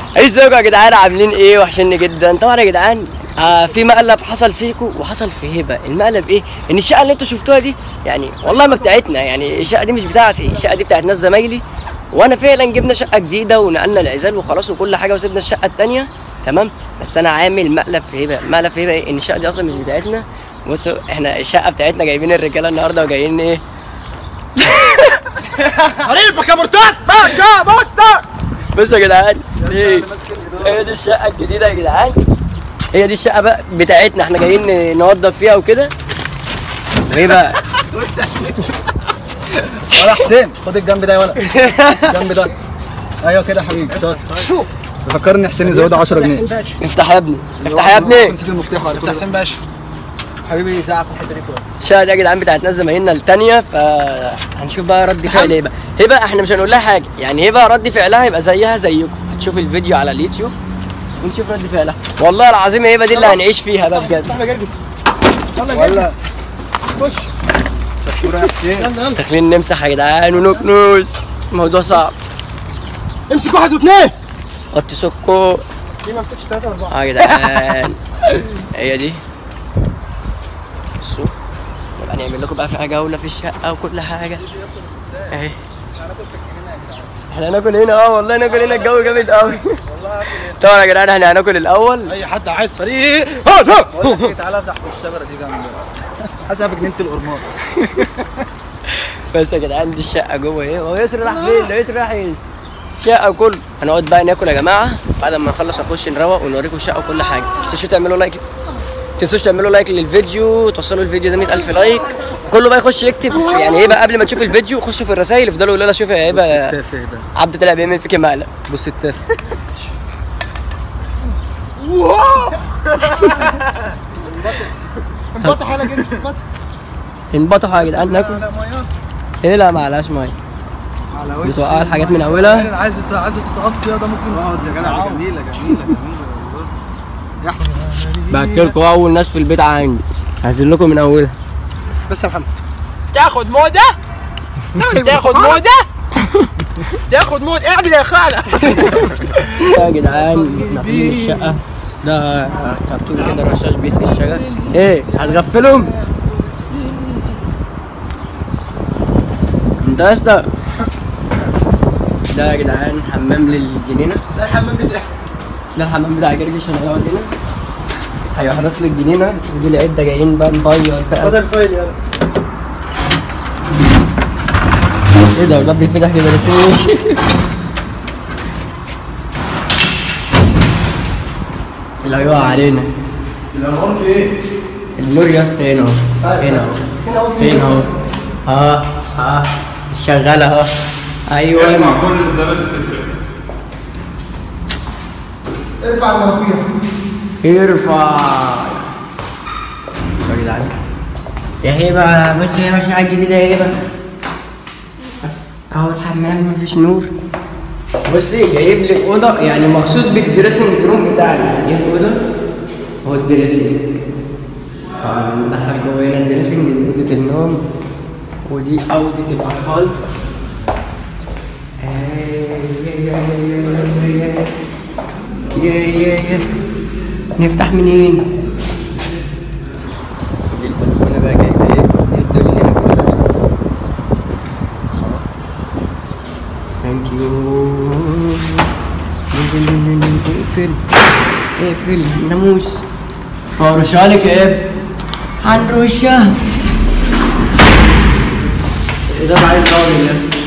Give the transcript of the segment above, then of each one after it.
ازيكم يا جدعان عاملين ايه وحشني جدا طبعا يا جدعان آه في مقلب حصل فيكم وحصل في هبه المقلب ايه ان الشقه اللي انتوا شفتوها دي يعني والله ما بتاعتنا يعني الشقه دي مش بتاعتي الشقه دي بتاعت ناس زمايلي وانا فعلا جبنا شقه جديده ونقلنا العزال وخلاص وكل حاجه وسيبنا الشقه التانيه تمام بس انا عامل مقلب في هبه مقلب في هبه ايه ان الشقه دي اصلا مش بتاعتنا بصوا احنا الشقه بتاعتنا جايبين الرجاله النهارده وجايين ايه قريبك يا مرتاد باك يا مستر بصوا يا جدعان دي هي دي الشقة الجديدة يا جدعان هي دي الشقة بقى بتاعتنا احنا جايين نوضب فيها وكده وايه بقى بص يا حسين ولا حسين خد الجنب ده يا ولد الجنب ده ايوه كده يا حبيبي شاطر شوف فكرني حسين يزودها 10 جنيه افتح يا ابني افتح يا ابني نسيت المفتاح على طول حسين باشا حبيبي زعق في الحته دي كويس الشقة دي يا جدعان بتاعت ناس زمايلنا التانية فهنشوف بقى رد فعل هبة هبة احنا مش هنقول لها حاجة يعني هبة رد فعلها يبقى زيها زيكم هتشوف الفيديو على اليوتيوب ونشوف رد فعلها والله العظيم هبة دي اللي هنعيش فيها بقى بجد احنا جرجس يلا ولا خش شكورة يا حسين يلا يلا داخلين نمسح يا جدعان ونكنس الموضوع صعب امسك واحد واثنين قط سكو دي ما امسكش ثلاثة أربعة اه يا جدعان هي دي بصوا نبقى نعمل لكم بقى فيها جولة في الشقة وكل حاجة اهي احنا هناكل هنا اه والله ناكل هنا الجو جامد قوي طبعا يا جدعان احنا هناكل الاول اي حد عايز فريق هذا تعالى تحت الشجره دي جنب حسب جنينه القرماط بس يا جدعان دي الشقة جوه ايه هو يسر راح فين ده يسر راح ايه الشقة كله هنقعد بقى ناكل يا جماعة بعد ما نخلص نخش نروق ونوريكم الشقة وكل حاجة تنسوش تعملوا لايك تنسوش تعملوا لايك للفيديو توصلوا الفيديو ده 100000 لايك كله بقى يخش يكتب يعني ايه بقى قبل ما تشوف الفيديو خشوا في الرسايل افضلوا يقولوا لنا شوف يا ايه بص بقى التافه ده عبد طلع بيعمل فيك مقلب بص التافه انفتح على جنس انفتح انبطحوا يا جدعان ناكل على ميه ايه لا معلهاش ميه على وش بتوقع الحاجات من اولها عايز عايز تتقص يا ده ممكن اقعد يا جدع جميله جميله جميله يحصل باكلكم اول ناس في البيت عندي هنزل لكم من اولها بس يا محمد تاخد موده تاخد موده تاخد موت اعمل يا خالة يا جدعان ناقلين الشقة ده كرتون كده رشاش بيسقي الشجر ايه هتغفلهم؟ انت يا اسطى ده يا جدعان حمام للجنينة ده الحمام بتاعي ده الحمام بتاع جرجش عشان هيقعد هنا هيحرس لي الجنينة ودي العدة جايين بقى نطير بقى هذا الفايل يلا ايه ده الباب بيتفتح كده ليه؟ اللي هيقع علينا الالوان في ايه؟ النور يا اسطى هنا اهو هنا اهو فين اهو اه اه شغال اهو ايوه كل الزبائن ارفع المرفيع ارفع بصوا يا جدعان يا هبه بص يا باشا الجديده يا هبه اهو الحمام مفيش نور بصي جايب لك اوضه يعني مخصوص بالدريسنج روم بتاعنا جايب اوضه هو الدريسنج طبعا ندخل جوه هنا الدريسنج دي اوضه النوم ودي اوضه الاطفال يا يا يا نفتح منين؟ دي البلكونه بقى جايبه ايه؟ دي الدنيا هنا كلها ثانك يو اقفل اقفل ناموس هرشها لك يا ابني هنرشها ده عايز راجل يا اسطى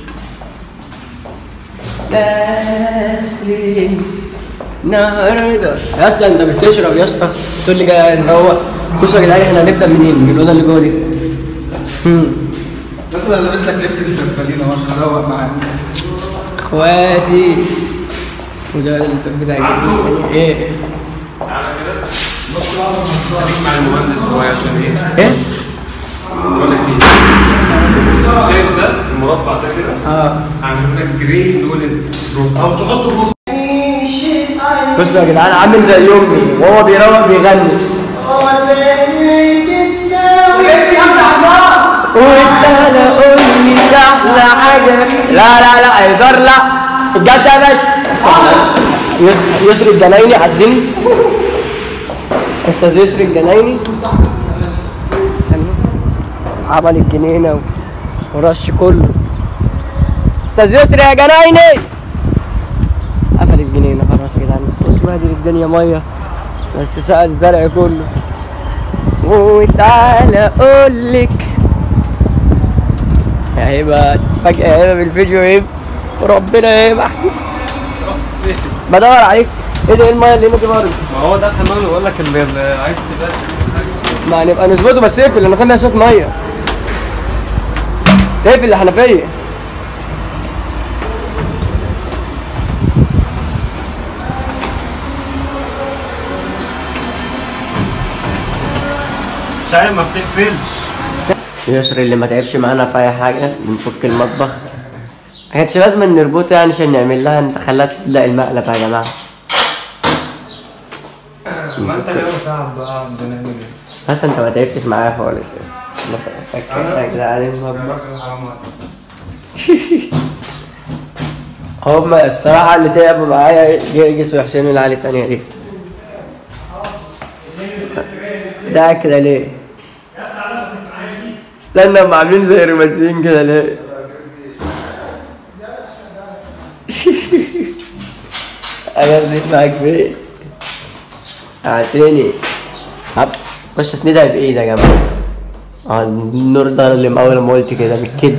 بس النهارده يا اسطى انت بتشرب يا اسطى تقول لي جاي نروق بصوا يا جدعان احنا هنبدا منين؟ من الاوضه اللي جوه دي هم. بس انا لابس لك لبس الزبالين اهو عشان اروق معاك اخواتي وده الباب بتاع الجديد التاني ايه مع المهندس شويه عشان ايه؟ ايه؟ بقول لك ايه؟ شايف ده المربع ده كده؟ اه عامل لك جرين دول الروب او تحطه بص بصوا يا جدعان عامل زي امي وهو بيروق بيغني وانت لا امي احلى حاجه لا لا لا هزار لا بجد يا باشا يس- يسري الجنايني عدني استاذ يسري الجنايني استنى. عمل الجنينه و- ورش كله استاذ يسري يا جنايني قفل الجنينه خلاص يا جدعان بس بص بهدل الدنيا ميه بس سقى الزرع كله وتعالى اقول لك يا هبه فجاه يا هبه بالفيديو هبه وربنا يبقى بدور عليك ايه ده ايه الميه اللي هنا دي برضه ما هو ده الحمام اللي بقول لك اللي اللي عايز سباق ما نبقى نظبطه بس اقفل انا سامع صوت ميه اقفل الحنفيه مش عارف ما بتقفلش يسري اللي ما تعبش معانا في اي حاجه بنفك المطبخ ما كانش لازم نربطه يعني عشان نعمل لها انت خلاها تبدا المقلب يا جماعه ما انت جاي تعب بقى بنعمل ايه؟ بس انت ما تعبتش معايا خالص يا اسطى فكرنا يا جدعان المطبخ هما الصراحة اللي تعبوا معايا جرجس وحسين والعيال التانية دي ده كده ليه؟ استنى هم عاملين زي رومانسيين كده ليه؟ انا بديت معاك فين؟ اعطيني هب بس اسندها بايدك يا جماعة اه النور ده اللي من اول ما قلت كده من كده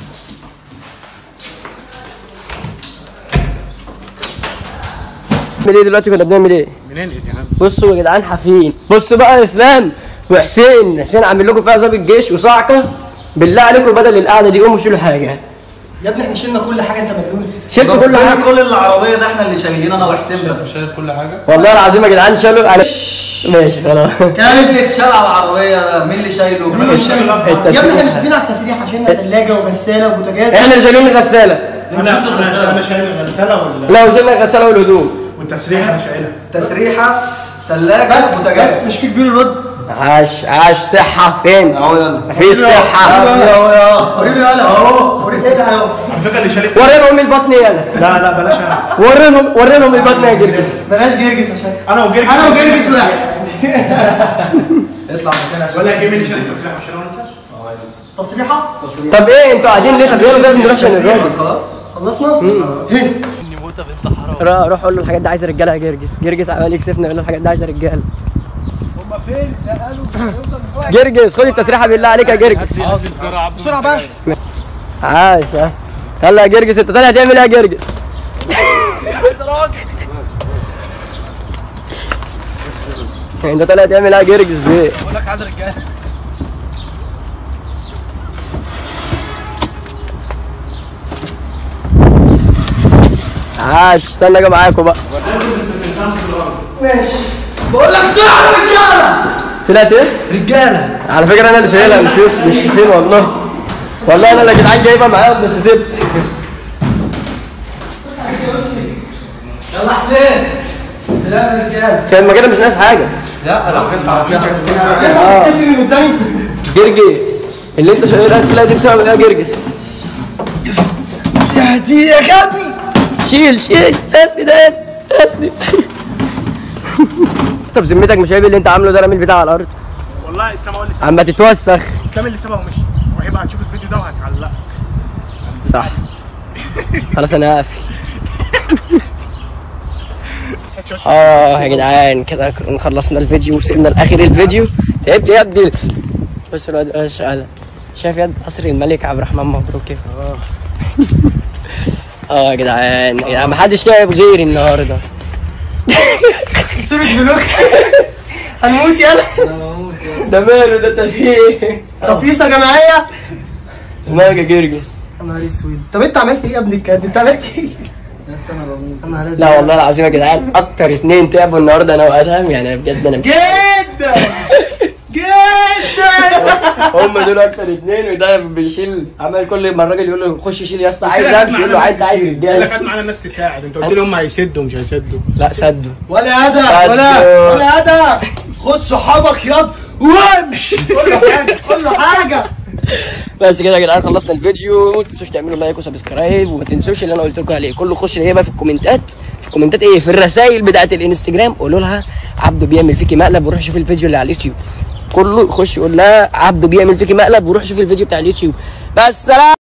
بنعمل ايه دلوقتي كنا بنعمل ايه؟ منين يا عم بصوا يا جدعان حافين بصوا بقى يا اسلام وحسين حسين عامل لكم فيها ظابط جيش وصعقه بالله عليكم بدل القعده دي قوموا شيلوا حاجه يا ابني احنا شلنا كل حاجه انت مجنون شلت كل ربنا حاجه كل العربيه ده احنا اللي شايلين انا وحسين بس شايف كل حاجه والله العظيم يا جدعان شالوا على ماشي خلاص كان اللي اتشال على العربيه ده مين اللي شايله مين اللي شايله يا ابني التسريح. احنا متفقين على التسريحه شلنا ثلاجه وغساله وبوتاجاز احنا اللي شايلين الغساله انا انا شايل الغساله ولا لا وشلنا الغساله والهدوم والتسريحه انا شايلها تسريحه ثلاجه بس بوتاجاز بس مش في كبير يرد عاش عاش صحه فين؟ اهو يلا مفيش صحه اهو يا وريني يلا اهو وريني ايه ده اهو على فكره اللي شالت ورينهم البطن يلا لا لا بلاش انا ورينهم ورينهم البطن يا جرجس بلاش جرجس عشان انا وجرجس انا وجرجس واحد اطلع مكانك ولا جيب اللي شال التسريحه مش انا وانت تصريحه طب ايه انتوا قاعدين ليه طب يلا لازم نروح عشان الراجل خلاص خلصنا هي روح روح قول له الحاجات دي عايزه رجاله يا جرجس جرجس عمال يكسفنا يقول له الحاجات دي عايزه رجاله هم فين؟ لا قالوا هيوصل دلوقتي جرجس خد التسريحه بالله عليك يا جرجس بسرعه بقى عاش ها. يلا يا جرجس انت طالع تعمل ايه يا جرجس انت طالع تعمل ايه يا جرجس بيه بقول لك عايز رجاله عاش استنى اجي معاكم بقى ماشي بقول لك بسرعه رجاله طلعت ايه؟ رجاله على فكره انا اللي شايلها مش يوسف مش حسين والله والله انا اللي يا جدعان جايبها معاهم بس سبت يلا حسين لا رجاله كان ما كده مش ناقص حاجه لا انا هدفع فيها حاجات كتير اه تقفل من قدامي جرجس اللي انت شايلها تلاقي دي بسبب ايه يا جرجس يا دي يا غبي شيل شيل اسند اسند طب ذمتك مش عيب اللي انت عامله ده رامي البتاع على الارض والله اسلام هو اللي سابه عم تتوسخ اسلام اللي سابها ومشي وهيبقى هتشوف الفيديو ده وهتعلق صح خلاص انا هقفل اه يا جدعان كده كنا خلصنا الفيديو وصلنا لاخر الفيديو تعبت يا ابني بص الواد ايه شغاله شايف يد قصر الملك عبد الرحمن مبروك كيف اه يا جدعان يا جدعان محدش تعب غيري النهارده سيبك بلوك هنموت يلا ده ماله ده تشهير تفيصه جماعيه مالك يا جرجس يا نهار اسود طب انت عملت ايه يا ابن الكلب انت عملت ايه؟ يا نهار اسود لا والله العظيم يا جدعان اكتر اتنين تعبوا النهارده انا وادهم يعني بجد انا جدا جدا هم دول اكتر اتنين وده بيشيل عمال كل ما الراجل يقول له خش شيل يا اسطى عايز امشي يقول له عايز عايز قال لك رجاله قاعد معانا الناس تساعد انت قلت لي هم هيسدوا مش هيسدوا لا سدوا ولا ادم صدق. ولا ولا ادم خد صحابك ياض وامشي قول له حاجه قول له حاجه بس كده يا جدعان خلصنا الفيديو ما تنسوش تعملوا لايك وسبسكرايب وما تنسوش اللي انا قلت لكم عليه كله خش ايه بقى في الكومنتات في الكومنتات ايه في الرسائل بتاعت الانستجرام قولوا لها عبده بيعمل فيكي مقلب وروح شوف الفيديو اللي على اليوتيوب كله يخش يقول لها عبده بيعمل فيكي مقلب وروح شوف الفيديو بتاع اليوتيوب بس سلام